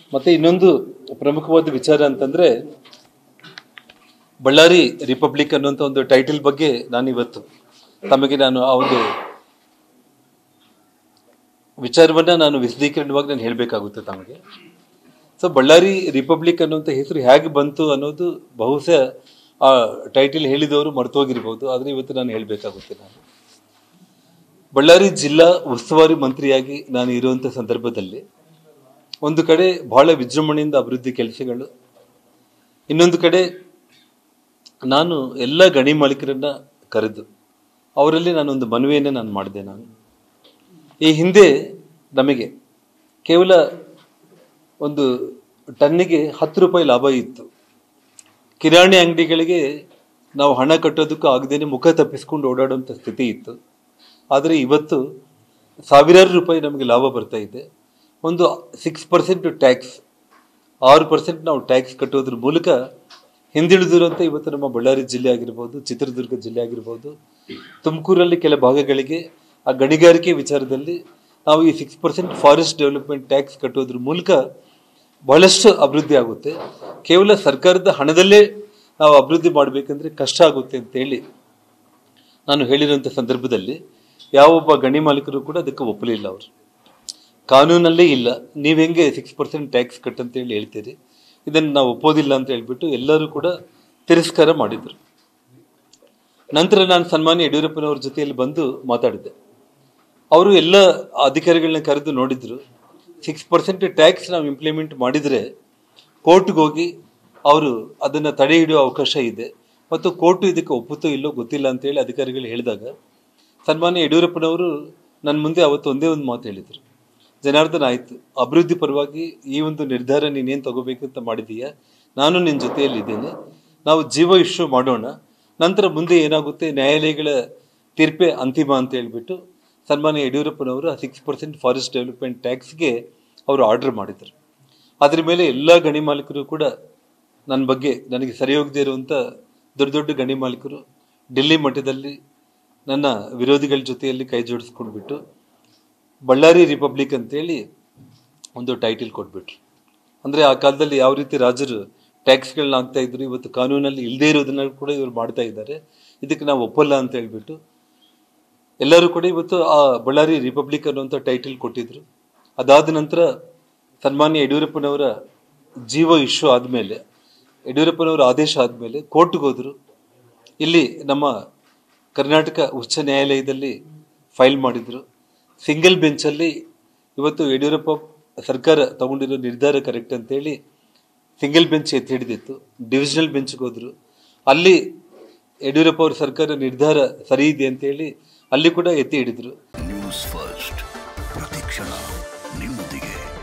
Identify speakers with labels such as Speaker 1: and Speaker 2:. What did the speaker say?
Speaker 1: ಮತ್ತೆ ಇನ್ನೊಂದು ಪ್ರಮುಖವಾದ ವಿಚಾರ ಅಂತಂದ್ರೆ ಬಳ್ಳಾರಿ ರಿಪಬ್ಲಿಕ್ ಅನ್ನುವಂಥ ಒಂದು ಟೈಟಲ್ ಬಗ್ಗೆ ನಾನು ಇವತ್ತು ತಮಗೆ ನಾನು ಆ ಒಂದು ವಿಚಾರವನ್ನ ನಾನು ವಿಶದೀಕರಣವಾಗಿ ನಾನು ಹೇಳಬೇಕಾಗುತ್ತೆ ತಮಗೆ ಸೊ ಬಳ್ಳಾರಿ ರಿಪಬ್ಲಿಕ್ ಅನ್ನುವಂಥ ಹೆಸರು ಹೇಗೆ ಬಂತು ಅನ್ನೋದು ಬಹುಶಃ ಆ ಟೈಟಲ್ ಹೇಳಿದವರು ಮರ್ತೋಗಿರ್ಬೋದು ಆದರೆ ಇವತ್ತು ನಾನು ಹೇಳಬೇಕಾಗುತ್ತೆ ನಾನು ಬಳ್ಳಾರಿ ಜಿಲ್ಲಾ ಉಸ್ತುವಾರಿ ಮಂತ್ರಿಯಾಗಿ ನಾನು ಇರುವಂಥ ಸಂದರ್ಭದಲ್ಲಿ ಒಂದು ಕಡೆ ಬಹಳ ವಿಜೃಂಭಣೆಯಿಂದ ಅಭಿವೃದ್ಧಿ ಕೆಲಸಗಳು ಇನ್ನೊಂದು ಕಡೆ ನಾನು ಎಲ್ಲ ಗಣಿ ಮಾಲೀಕರನ್ನ ಕರೆದು ಅವರಲ್ಲಿ ನಾನೊಂದು ಮನವಿಯನ್ನು ನಾನು ಮಾಡಿದೆ ನಾನು ಈ ಹಿಂದೆ ನಮಗೆ ಕೇವಲ ಒಂದು ಟನ್ನಿಗೆ ಹತ್ತು ರೂಪಾಯಿ ಲಾಭ ಇತ್ತು ಕಿರಾಣಿ ಅಂಗಡಿಗಳಿಗೆ ನಾವು ಹಣ ಕಟ್ಟೋದಕ್ಕೂ ಆಗದೇನೆ ಮುಖ ತಪ್ಪಿಸ್ಕೊಂಡು ಓಡಾಡುವಂಥ ಸ್ಥಿತಿ ಇತ್ತು ಆದರೆ ಇವತ್ತು ಸಾವಿರಾರು ರೂಪಾಯಿ ನಮಗೆ ಲಾಭ ಬರ್ತಾ ಇದೆ ಒಂದು ಸಿಕ್ಸ್ ಪರ್ಸೆಂಟ್ ಟ್ಯಾಕ್ಸ್ ಆರು ಪರ್ಸೆಂಟ್ ನಾವು ಟ್ಯಾಕ್ಸ್ ಕಟ್ಟೋದ್ರ ಮೂಲಕ ಹಿಂದುಳಿದಿರುವಂಥ ಇವತ್ತು ನಮ್ಮ ಬಳ್ಳಾರಿ ಜಿಲ್ಲೆ ಆಗಿರ್ಬೋದು ಚಿತ್ರದುರ್ಗ ಜಿಲ್ಲೆ ಆಗಿರ್ಬೋದು ತುಮಕೂರಲ್ಲಿ ಕೆಲ ಭಾಗಗಳಿಗೆ ಆ ಗಣಿಗಾರಿಕೆ ವಿಚಾರದಲ್ಲಿ ನಾವು ಈ six percent forest development tax ಕಟ್ಟೋದ್ರ ಮೂಲಕ ಬಹಳಷ್ಟು ಅಭಿವೃದ್ಧಿ ಆಗುತ್ತೆ ಕೇವಲ ಸರ್ಕಾರದ ಹಣದಲ್ಲೇ ನಾವು ಅಭಿವೃದ್ಧಿ ಮಾಡಬೇಕಂದ್ರೆ ಕಷ್ಟ ಆಗುತ್ತೆ ಅಂತೇಳಿ ನಾನು ಹೇಳಿರುವಂಥ ಸಂದರ್ಭದಲ್ಲಿ ಯಾವೊಬ್ಬ ಗಣಿ ಮಾಲೀಕರು ಕೂಡ ಅದಕ್ಕೆ ಒಪ್ಪಲಿಲ್ಲ ಅವರು ಕಾನೂನಲ್ಲೇ ಇಲ್ಲ ನೀವು ಹೆಂಗೆ ಸಿಕ್ಸ್ ಪರ್ಸೆಂಟ್ ಟ್ಯಾಕ್ಸ್ ಕಟ್ ಅಂತ ಹೇಳಿ ಹೇಳ್ತೀರಿ ಇದನ್ನು ನಾವು ಒಪ್ಪೋದಿಲ್ಲ ಅಂತ ಹೇಳ್ಬಿಟ್ಟು ಎಲ್ಲರೂ ಕೂಡ ತಿರಸ್ಕಾರ ಮಾಡಿದರು ನಂತರ ನಾನು ಸನ್ಮಾನ್ಯ ಯಡಿಯೂರಪ್ಪನವ್ರ ಜೊತೆಯಲ್ಲಿ ಬಂದು ಮಾತಾಡಿದೆ ಅವರು ಎಲ್ಲ ಅಧಿಕಾರಿಗಳನ್ನ ಕರೆದು ನೋಡಿದ್ರು ಸಿಕ್ಸ್ ಪರ್ಸೆಂಟ್ ಟ್ಯಾಕ್ಸ್ ನಾವು ಇಂಪ್ಲಿಮೆಂಟ್ ಮಾಡಿದರೆ ಕೋರ್ಟ್ಗೆ ಹೋಗಿ ಅವರು ಅದನ್ನು ತಡೆ ಹಿಡಿಯೋ ಅವಕಾಶ ಇದೆ ಮತ್ತು ಕೋರ್ಟು ಇದಕ್ಕೆ ಒಪ್ಪುತ್ತೋ ಇಲ್ಲೋ ಗೊತ್ತಿಲ್ಲ ಅಂತೇಳಿ ಅಧಿಕಾರಿಗಳು ಹೇಳಿದಾಗ ಸನ್ಮಾನ್ಯ ಯಡಿಯೂರಪ್ಪನವರು ನನ್ನ ಮುಂದೆ ಅವತ್ತು ಒಂದೇ ಒಂದು ಮಾತು ಹೇಳಿದರು ಜನಾರ್ದನ್ ಆಯ್ತು ಅಭಿವೃದ್ಧಿ ಪರವಾಗಿ ಈ ಒಂದು ನಿರ್ಧಾರ ನೀನೇನು ತಗೋಬೇಕಂತ ಮಾಡಿದೀಯಾ ನಾನು ನಿನ್ನ ಜೊತೆಯಲ್ಲಿದ್ದೇನೆ ನಾವು ಜೀವ ಇಶ್ಯೂ ಮಾಡೋಣ ನಂತರ ಮುಂದೆ ಏನಾಗುತ್ತೆ ನ್ಯಾಯಾಲಯಗಳ ತೀರ್ಪೇ ಅಂತಿಮ ಅಂತ ಹೇಳ್ಬಿಟ್ಟು ಸನ್ಮಾನ್ಯ ಯಡಿಯೂರಪ್ಪನವರು ಆ ಸಿಕ್ಸ್ ಪರ್ಸೆಂಟ್ ಫಾರೆಸ್ಟ್ ಡೆವಲಪ್ಮೆಂಟ್ ಟ್ಯಾಕ್ಸ್ಗೆ ಅವರು ಆರ್ಡರ್ ಮಾಡಿದರು ಅದ್ರ ಮೇಲೆ ಎಲ್ಲ ಗಣಿ ಮಾಲೀಕರು ಕೂಡ ನನ್ನ ಬಗ್ಗೆ ನನಗೆ ಸರಿ ಹೋಗದೇ ಇರುವಂಥ ದೊಡ್ಡ ದೊಡ್ಡ ಗಣಿ ಮಾಲೀಕರು ಡೆಲ್ಲಿ ಮಟ್ಟದಲ್ಲಿ ನನ್ನ ವಿರೋಧಿಗಳ ಜೊತೆಯಲ್ಲಿ ಕೈ ಜೋಡಿಸ್ಕೊಂಡ್ಬಿಟ್ಟು ಬಳ್ಳಾರಿ ರಿಪಬ್ಲಿಕ್ ಅಂತೇಳಿ ಒಂದು ಟೈಟಿಲ್ ಕೊಟ್ಬಿಟ್ರು ಅಂದರೆ ಆ ಕಾಲದಲ್ಲಿ ಯಾವ ರೀತಿ ರಾಜರು ಟ್ಯಾಕ್ಸ್ಗಳನ್ನ ಹಾಕ್ತಾ ಇದ್ರು ಇವತ್ತು ಕಾನೂನಲ್ಲಿ ಇಲ್ಲದೇ ಇರೋದನ್ನ ಕೂಡ ಇವರು ಮಾಡ್ತಾ ಇದ್ದಾರೆ ಇದಕ್ಕೆ ನಾವು ಒಪ್ಪಲ್ಲ ಅಂತ ಹೇಳ್ಬಿಟ್ಟು ಎಲ್ಲರೂ ಕೂಡ ಇವತ್ತು ಆ ಬಳ್ಳಾರಿ ರಿಪಬ್ಲಿಕ್ ಅನ್ನುವಂಥ ಟೈಟಿಲ್ ಕೊಟ್ಟಿದ್ರು ಅದಾದ ನಂತರ ಸನ್ಮಾನ್ಯ ಯಡಿಯೂರಪ್ಪನವರ ಜೀವ ಇಶ್ಯೂ ಆದಮೇಲೆ ಯಡಿಯೂರಪ್ಪನವರ ಆದೇಶ ಆದಮೇಲೆ ಕೋರ್ಟ್ಗೆ ಹೋದರು ಇಲ್ಲಿ ನಮ್ಮ ಕರ್ನಾಟಕ ಉಚ್ಚ ನ್ಯಾಯಾಲಯದಲ್ಲಿ ಫೈಲ್ ಮಾಡಿದರು ಸಿಂಗಲ್ ಬೆಂಚಲ್ಲಿ ಇವತ್ತು ಯಡಿಯೂರಪ್ಪ ಸರ್ಕಾರ ತಗೊಂಡಿರೋ ನಿರ್ಧಾರ ಕರೆಕ್ಟ್ ಅಂತೇಳಿ ಸಿಂಗಲ್ ಬೆಂಚ್ ಎತ್ತಿ ಹಿಡಿದಿತ್ತು ಡಿವಿಷನಲ್ ಬೆಂಚ್ಗೆ ಹೋದರು ಅಲ್ಲಿ ಯಡಿಯೂರಪ್ಪ ಅವ್ರ ಸರ್ಕಾರ ನಿರ್ಧಾರ ಸರಿ ಇದೆ ಅಂತೇಳಿ ಅಲ್ಲಿ ಕೂಡ ಎತ್ತಿ ಹಿಡಿದ್ರು
Speaker 2: ನ್ಯೂಸ್ ಫಸ್ಟ್ ಪ್ರತಿಕ್ಷಣ ನಿಮ್ಮೊಂದಿಗೆ